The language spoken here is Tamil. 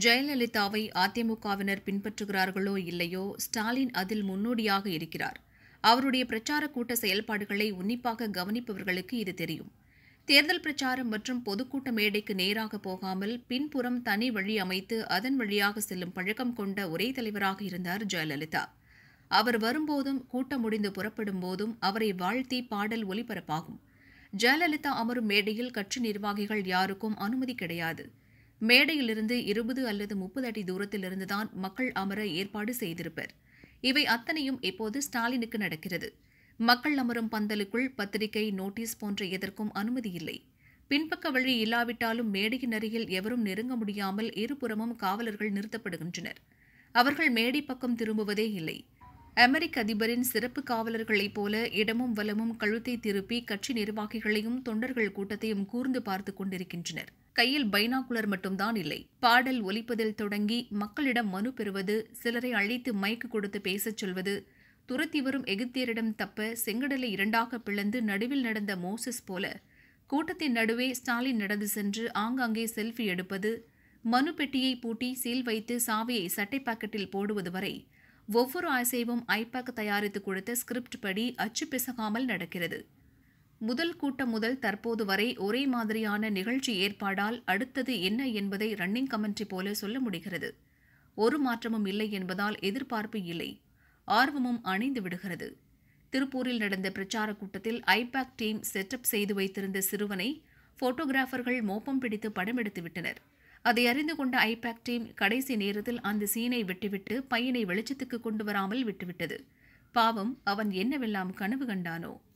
ஜெயலலிதாவை அதிமுகவினர் பின்பற்றுகிறார்களோ இல்லையோ ஸ்டாலின் அதில் முன்னோடியாக இருக்கிறார் அவருடைய பிரச்சார கூட்ட செயல்பாடுகளை உன்னிப்பாக கவனிப்பவர்களுக்கு இது தெரியும் தேர்தல் பிரச்சாரம் மற்றும் பொதுக்கூட்ட மேடைக்கு நேராக போகாமல் பின்புறம் தனி வழி அமைத்து அதன் வழியாக செல்லும் பழக்கம் கொண்ட ஒரே தலைவராக இருந்தார் ஜெயலலிதா அவர் வரும்போதும் கூட்டம் முடிந்து புறப்படும் போதும் அவரை வாழ்த்தி பாடல் ஒலிபரப்பாகும் ஜெயலலிதா அமரும் மேடையில் கட்சி நிர்வாகிகள் யாருக்கும் அனுமதி கிடையாது மேடையிலிருந்து இருபது அல்லது முப்பது அடி தூரத்திலிருந்துதான் மக்கள் அமர ஏற்பாடு செய்திருப்பர் இவை அத்தனையும் இப்போது ஸ்டாலினுக்கு நடக்கிறது மக்கள் அமரும் பந்தலுக்குள் பத்திரிகை நோட்டீஸ் போன்ற எதற்கும் அனுமதி இல்லை பின்பக்க வழி இல்லாவிட்டாலும் மேடையின் அருகில் எவரும் நெருங்க முடியாமல் இருபுறமும் காவலர்கள் நிறுத்தப்படுகின்றனர் அவர்கள் மேடை பக்கம் திரும்புவதே இல்லை அமெரிக்க அதிபரின் சிறப்பு காவலர்களைப் போல இடமும் வலமும் கழுத்தை திருப்பி கட்சி நிர்வாகிகளையும் தொண்டர்கள் கூட்டத்தையும் கூர்ந்து பார்த்துக் கொண்டிருக்கின்றனர் கையில் பைனாகுலர் மட்டும்தான் இல்லை பாடல் ஒலிப்பதில் தொடங்கி மக்களிடம் மனு பெறுவது சிலரை அழைத்து மைக்கு கொடுத்து பேசச் சொல்வது துரத்தி வரும் எகிப்தியரிடம் தப்ப செங்கடலை இரண்டாக பிளந்து நடுவில் நடந்த மோசஸ் போல கூட்டத்தின் நடுவே ஸ்டாலின் நடந்து சென்று ஆங்காங்கே செல்ஃபி எடுப்பது மனு பெட்டியை பூட்டி சீல் வைத்து சாவியை சட்டை பாக்கெட்டில் போடுவது வரை ஒவ்வொரு அசைவும் ஐபேக் தயாரித்து கொடுத்த ஸ்கிரிப்ட் படி அச்சு பிசகாமல் நடக்கிறது முதல் கூட்டம் முதல் தற்போது வரை ஒரே மாதிரியான நிகழ்ச்சி ஏற்பாடால் அடுத்தது என்ன என்பதை ரன்னிங் கமெண்ட்ரி போல சொல்ல முடிகிறது ஒரு மாற்றமும் இல்லை என்பதால் எதிர்பார்ப்பு இல்லை ஆர்வமும் அணைந்து விடுகிறது திருப்பூரில் நடந்த பிரச்சார கூட்டத்தில் ஐபேக் டீம் செட்டப் செய்து வைத்திருந்த சிறுவனை போட்டோகிராஃபர்கள் மோப்பம் பிடித்து படம் எடுத்து விட்டனர் அதை அறிந்து கொண்ட ஐபேக் டீம் கடைசி நேரத்தில் அந்த சீனை விட்டுவிட்டு பையனை வெளிச்சத்துக்கு கொண்டு வராமல் விட்டுவிட்டது பாவம் அவன் என்னவெல்லாம் கனவு கண்டானோ